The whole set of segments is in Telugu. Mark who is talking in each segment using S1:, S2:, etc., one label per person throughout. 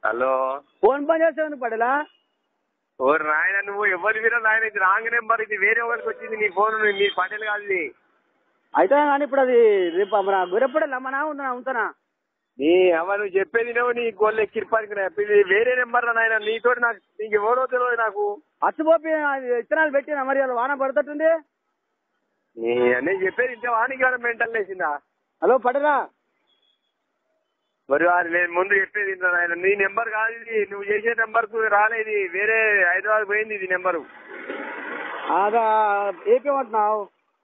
S1: హలో
S2: ఫోన్ పని చేస్తాను పడేలా
S1: ఓ నాయన నువ్వు ఎవరి మీద నాయన ఇది రాంగ్ నెంబర్ ఇది వేరే వాళ్ళకి వచ్చింది నీ ఫోన్ నీ పటేల్ కాదు ఇది
S2: అయితే కానీ ఇప్పుడు అది రేపు మన గురెప్పుడే మన ఉందా ఉంటున్నా
S1: నీ అమ్మ నువ్వు చెప్పేది నువ్వు నీ గోల్ ఎక్కిరిపానికి ఇది వేరే నెంబర్ నాయన నీతో నాకు నీకు ఎవరో తెలియదు నాకు
S2: అచ్చుపోపి అది విత్తనాలు పెట్టిన మరి వాళ్ళు వాన పడుతుంటుంది
S1: నీ నేను చెప్పేది ఇంత వానికి ఏమైనా మెంటల్ లేచిందా
S2: హలో పడరా
S1: మరి వారు నేను ముందు చెప్పేది ఇంత నాయన నీ నెంబర్ కాదు ఇది నువ్వు చేసే నెంబర్ కు రాలేదు వేరే హైదరాబాద్ పోయింది ఇది నెంబరు
S2: అదా ఏపేమంటున్నావు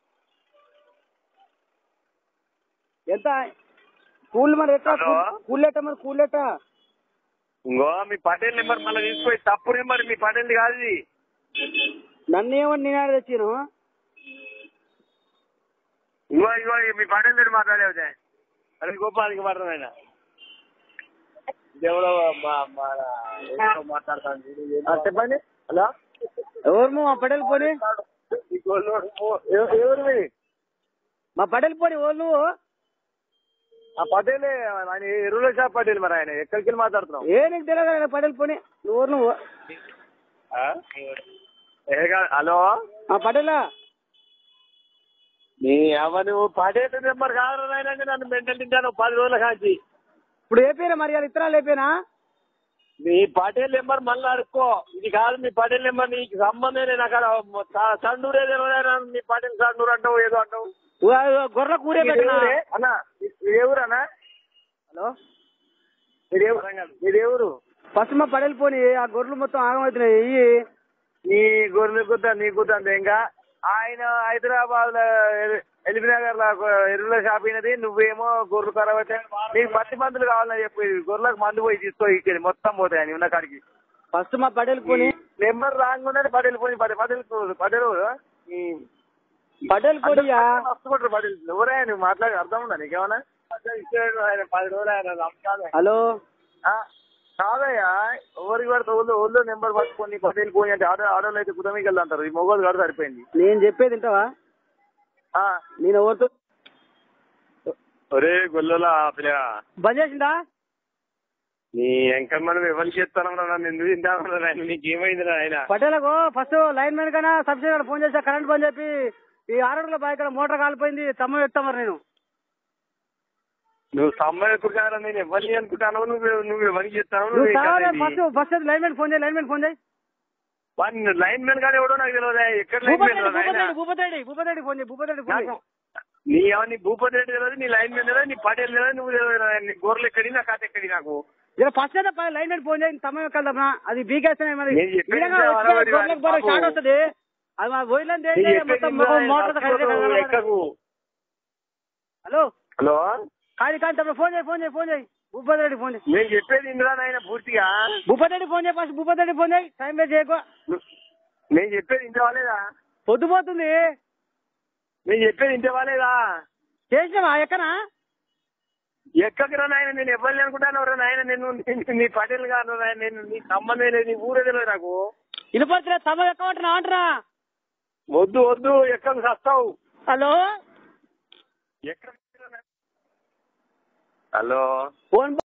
S2: ఎంత కూల్ మరి ఎట్లా
S1: హలో?
S2: కూలెట్ట మరి కూలెట్ట
S1: ఇంకో మీ పటేల్ నెంబర్ మళ్ళీ తీసుకోయి తప్పు నెంబర్ మీ పటేల్ కాదు ఇది
S2: నన్ను ఏమని నేను ఆడ తెచ్చాను
S1: ఇంకో ఇంకో మీ పటేల్ దగ్గర మాట్లాడేవుతే అది గోపాలకి మాట్లాడు ఆయన దేవుడు మా- మా- ఎవరో మాట్లాడతాను
S2: ఆ, చెప్పండి
S1: హలో
S2: ఎవరు మా పటేల్ పోని
S1: ఈ గోల్లోడు పో- ఎవ- ఎవరివి
S2: మా పటేల్ పోని ఎవరు నువ్వు
S1: ఆ పటేలే ఆయన ఎరువుల షాప్ పటేల్ మరి ఆయన ఎక్కడికి వెళ్ళి మాట్లాడుతున్నావు
S2: ఏ నీకు తెలియదు కదా పటేల్ పోని నువ్వు ఎవరు నువ్వు
S1: ఆ? ఏ కా- హలో
S2: ఆ పటేలా
S1: నీ అవ్వ నువ్వు పటేల్ నెంబర్ కాదు నాయన నన్ను మెంటల్ తింటాను పది రోజుల కాంచి
S2: ఇప్పుడు ఏపీనా మరి వాళ్ళ ఇత్తనాలు ఏపీనా
S1: మీ పటేల్ నెంబర్ మళ్ళీ అడుక్కో ఇది కాదు మీ పటేల్ నెంబర్ నీకు సంబంధం లేదు నాకు అక్కడ సండూరే తెలియదు మీ పటేల్ సండూరు అంటావు ఏదో అంటావు
S2: గొర్రెల కూరే పెట్టినా
S1: మీదే ఊరే? అన్న ఇది ఎవరు అన్న
S2: హలో
S1: ఇది ఎవరు ఇది ఎవరు
S2: ఫస్ట్ మా పడేలు పోని ఆ గొర్రెలు మొత్తం ఆగమవుతున్నాయి ఇయ్యి
S1: నీ గొర్రెలు కుద్దా నీ కుద్దా ఇంకా ఆయన హైదరాబాద్ లో ఎలిమినగర్ లో ఎరువుల షాప్ అయినది నువ్వేమో గొర్రెలు ఖరాబ్ అయితే నీకు పత్తి మందులు కావాలని చెప్పి గొర్రెలకు మందు పోయి తీసుకో ఇక్కడ మొత్తం పోతాయి అని ఉన్న కాడికి
S2: ఫస్ట్ మా పడేలు పోని
S1: నెంబర్ రాంగ్ ఉన్నది పటేల్ పోయి పటేల్ పటేల్ పటేల్
S2: పడేలు పోనియా
S1: మస్తుకుంటారు పటేల్ ఎవరే నువ్వు మాట్లాడి అర్థం ఉందా నీకేమన్నా ఆయన పది రోజులు ఆయన రంజాన్
S2: హలో
S1: ఆ, కాదయ్యా ఎవరికి పడితే ఒళ్ళు ఒళ్ళు నెంబర్ పట్టుకొని పటేల్ పోయి అంటే ఆడో ఆడోళ్ళు అయితే కుదమికి వెళ్తారు ఈ మొగోలు కాదు సరిపోయింది
S2: నేను చెప్పేది వింటావా
S1: ఆ,
S2: నేను ఎవరితో
S1: ఒరే గొల్లోలా పిల్ల
S2: బంద్ చేసిందా
S1: నీ ఎంక మనం ఎవరికి చెప్తాను నన్ను ఎందుకు తింటాను నాయన నీకు ఏమైంది ఆయన
S2: పటేలకు ఫస్ట్ లైన్ మ్యాన్ కన్నా సబ్సిడీ ఫోన్ చేసా కరెంట్ బంద్ చెప్పి ఈ ఆరోగ్య బాయ్ ఇక్కడ మోటార్ కాలిపోయింది తమ్మ చెప్తా మరి నేను
S1: నువ్వు సమ్మర్ ఎప్పుడు నేను ఎవరిని అనుకుంటాను నువ్వు నువ్వు ఎవరికి చెప్తాను
S2: నువ్వు
S1: నువ్వు
S2: కావాలి
S1: ఎక్కడ
S2: first first line man phone చేయి లైన్ మ్యాన్ ఫోన్ చేయి
S1: వాడిని లైన్ మ్యాన్ గారు ఎవడో నాకు తెలియదు ఎక్కడ line man
S2: Bhupathi Bhupathi Reddy Bhupathi Reddy phone చేయి భూపతి రెడ్డి ఫోన్ చేయి
S1: నీ ఎవరిని భూపతి రెడ్డి తెలియదు నీ లైన్ మ్యాన్ తెలియదు నీ పటేల్ తెలియదు నువ్వు తెలియదు నీ గోర్లు ఎక్కడి నా కథ ఎక్కడి నాకు
S2: ఇలా ఫస్ట్ అయితే పై లైన్ మ్యాన్ ఫోన్ చేయి తమ్మ వెళ్దామా అది బీకేస్తేనే మరి
S1: నేను చెప్పేది
S2: వీరంగా
S1: వినవా
S2: వస్తే
S1: మరి
S2: గొర్రెలకు బర్రెలకు
S1: బాబు?
S2: షాక్ వస్తుంది అది మా పోయిలంది
S1: నేను చెప్పేది
S2: మొత్తం
S1: వినవా?
S2: మోటార్
S1: నువ్వు ఎక్కకు
S2: హలో
S1: హలో
S2: కాదు కాదు తమ్ముడు ఫోన్ చేయి ఫోన్ చేయి ఫోన్ చేయి భూపతి రెడ్డి ఫోన్ చేయి
S1: నేను చెప్పేది ఇందులో నాయన పూర్తిగా
S2: భూపతి రెడ్డి ఫోన్ చేయి ఫస్ట్ భూపతి రెడ్డి ఫోన్ చేయి టైం వేస్ట్ చేయకు
S1: నేను చెప్పేది ఇంత వాలేదా
S2: పొద్దుపోతుంది
S1: నేను చెప్పేది ఇంత వాలేదా
S2: చేసినావా ఎక్కనా
S1: ఎక్కడిరా నాయన నేను ఎవరిని అనుకుంటాను రా నాయన నేను నేను- నీ పటేల్ గారు నాయన నేను నీ సంబంధం లేదు నీ ఊరే తెలియదు నాకు
S2: ఇనుపత్రి తమ ఎక్కమంటున్నా అంటున్నా
S1: వద్దు వద్దు ఎక్కడ సస్తావు
S2: హలో
S1: ఎక్కడ హలో
S2: ఫోన్